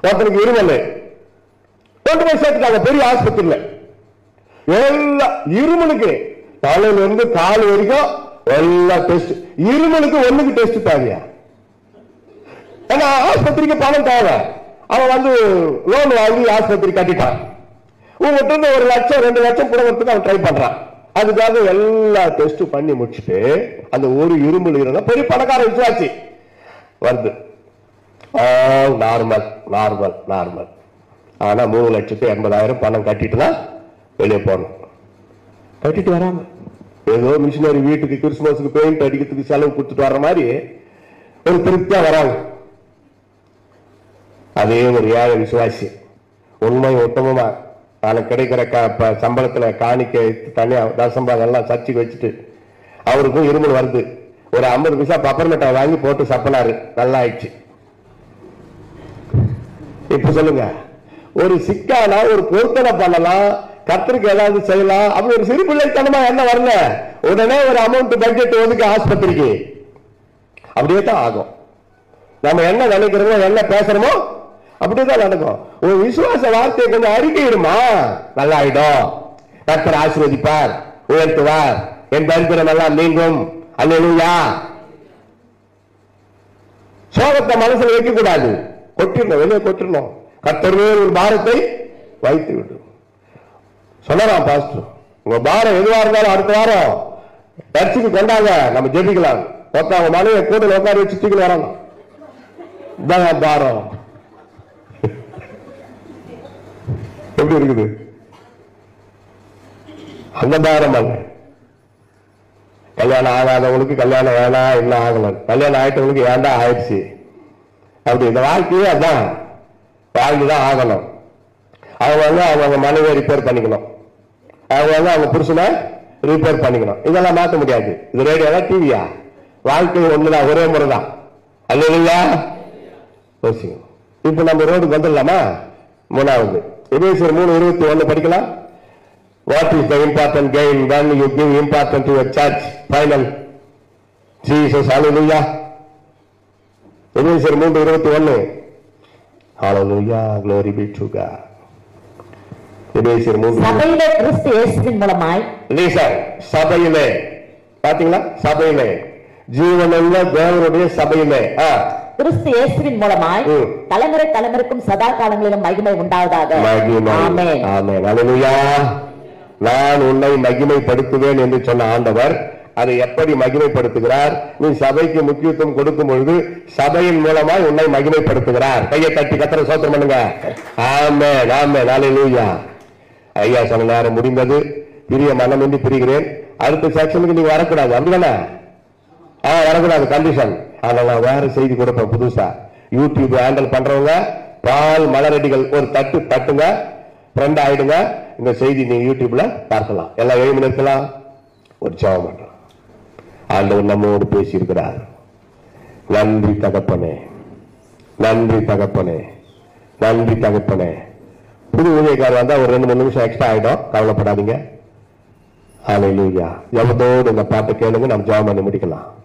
ஒருத்தனுக்கு இருமல் கொண்டு போய் சேர்த்துட்டாங்க பெரிய ஆஸ்பத்திரியில எல்லா இருமலுக்கு தலையில இருந்து கால் வரைக்கும் எல்லா டெஸ்ட் இருமலுக்கு ஒண்ணுக்கு டெஸ்ட் தேவையா ஏன்னா ஆஸ்பத்திரிக்கு பணம் தேவை அவன் வந்து லோன் வாங்கி ஆஸ்பத்திரி கட்டிட்டான் உங்ககிட்ட இருந்து ஒரு லட்சம் ரெண்டு லட்சம் கொடுக்கறதுக்கு அவன் ட்ரை பண்றான் அதுக்காக எல்லா டெஸ்ட் பண்ணி முடிச்சுட்டு அந்த ஒரு இருமல் இருந்தா பெரிய பணக்கார விசுவாசி வருது நார்மல் நார்மல் நார்மல் ஆனா மூணு லட்சத்து எண்பதாயிரம் பணம் கட்டிட்டு தான் வெளியே போகணும் கட்டிட்டு வராம ஏதோ மிஷினரி வீட்டுக்கு கிறிஸ்துமஸுக்கு பெயிண்ட் அடிக்கிறதுக்கு செலவு கொடுத்துட்டு வர்ற மாதிரி ஒரு திருப்தியா வராங்க அதே ஒரு ஏழை விசுவாசி உண்மை உத்தமமா தனக்கு கிடைக்கிற க- ப- சம்பளத்துல காணிக்க தனியா தசம்பாகம் எல்லாம் சர்ச்சுக்கு வச்சுட்டு அவருக்கும் இருமல் வருது ஒரு ஐம்பது பைசா பப்பர்மெட்டை வாங்கி போட்டு சப்பனாரு நல்லா ஆயிடுச்சு இப்ப சொல்லுங்க ஒரு சிக்கானா ஒரு பொருத்தனை பண்ணலாம் கத்திரிக்கு ஏதாவது செய்யலாம் அப்படி ஒரு சிறு பிள்ளைத்தனமா என்ன வரல உடனே ஒரு அமௌண்ட் பட்ஜெட் ஒதுக்கு ஆஸ்பத்திரிக்கு அப்படியே தான் ஆகும் நம்ம என்ன நினைக்கிறோமோ என்ன பேசுறோமோ அப்படிதான் நடக்கும் ஒரு விசுவாச வார்த்தையை கொஞ்சம் அறிக்கையிடுமா நல்லா ஆயிடும் கர்த்தர் ஆசீர்வதிப்பார் உயர்த்துவார் என் தரித்திரம் எல்லாம் நீங்கும் அல்லேலூயா சோகத்தை மனசுல வைக்க கூடாது கொட்டிடணும் வெளியே கொட்டிடணும் கர்த்தருமே ஒரு பாரத்தை வைத்து விடும் சொன்னாராம் பாஸ்டர் உங்க பாரம் எதுவா இருந்தாலும் அடுத்த வாரம் சர்ச்சுக்கு கொண்டாங்க நம்ம ஜெபிக்கலாம் ஒருத்தன் அவங்க மனைவி கூட உட்கார வச்சு தூக்கிட்டு வராங்க இதான் பாரம் எப்படி இருக்குது அந்த பாரம் அல்ல கல்யாணம் ஆகாதவங்களுக்கு கல்யாணம் வேணாம் என்ன ஆகல கல்யாணம் ஆயிட்டவங்களுக்கு ஏன்டா ஆயிடுச்சு அப்படி இந்த வாழ்க்கையே அதான் வாழ்ந்து தான் ஆகணும் அவங்க வந்து அவங்க மனைவியை ரிப்பேர் பண்ணிக்கணும் அவங்க வந்து அவங்க புருஷனை ரிப்பேர் பண்ணிக்கணும் இதெல்லாம் மாற்ற முடியாது இது ரேடியோவா டிவியா வாழ்க்கை ஒண்ணுதான் ஒரே முறை தான் அல்லையா யோசிங்க இப்ப நம்ம ரோடுக்கு வந்துடலாமா மூணாவது எபேசியர் மூணு இருபத்தி ஒண்ணு படிக்கலாம் what is the important gain when you give important to a church final Jesus hallelujah எபேசியர் மூன்று இருபத்தி ஒண்ணு ஹalleluya glory be to God எபேசியர் மூன்று சபையிலே கிறிஸ்து இயேசுவின் மூலமாய் லீசர் சபையிலே பாத்தீங்களா சபையிலே ஜீவனுள்ள தேவனுடைய சபையிலே ஆ, கிறிஸ்து இயேசுவின் மூலமாய் ம். தலைமுறை தலைமுறைக்கும் சதா காலங்களிலும் மகிமை உண்டாவதாக மகிமை ஆமென் ஆமென் ஹalleluya நான் உன்னை மகிமைப்படுத்துவேன் என்று சொன்ன ஆண்டவர் அதை எப்படி மகிமைப்படுத்துகிறார் நீ சபைக்கு முக்கியத்துவம் கொடுக்கும் பொழுது சபையின் மூலமா உன்னை மகிமைப்படுத்துகிறார் கையை தட்டி கத்திர சோத்திரம் பண்ணுங்க ஆமென் ஆமென் ஹalleluya ஐயா சொன்ன நேரம் முடிந்தது பிரிய மனமின்றி பிரிகிறேன் அடுத்த செக்ஷனுக்கு நீங்க வரக்கூடாது அப்படிதானே ஆ வரக்கூடாது கண்டிஷன் ஆனா நான் வேற செய்தி கொடுப்பேன் புதுசா யூடியூப் ஹேண்டில் பண்றவங்க பால் மலரடிகள் ஒரு தட்டு தட்டுங்க ஃப்ரெண்ட் ஆயிடுங்க இந்த செய்தி நீங்க யூடியூப்ல பார்க்கலாம் எல்லாம் ஏழு மணி இருக்கலாம் ஒரு ஜெபம் பண்றோம் ஆண்டவர் நம்மோடு பேசியிருக்கிறார் நன்றி தகப்பனே நன்றி தகப்பனே நன்றி தகப்பனே புது ஊழியக்காரர் வந்தா ஒரு ரெண்டு மூணு நிமிஷம் எக்ஸ்ட்ரா ஆயிடும் கவலைப்படாதீங்க ஹalleluya ஜபத்தோடு இந்த பாட்டை கேளுங்க நம்ம ஜெபம் பண்ணி முடிக்கலாம்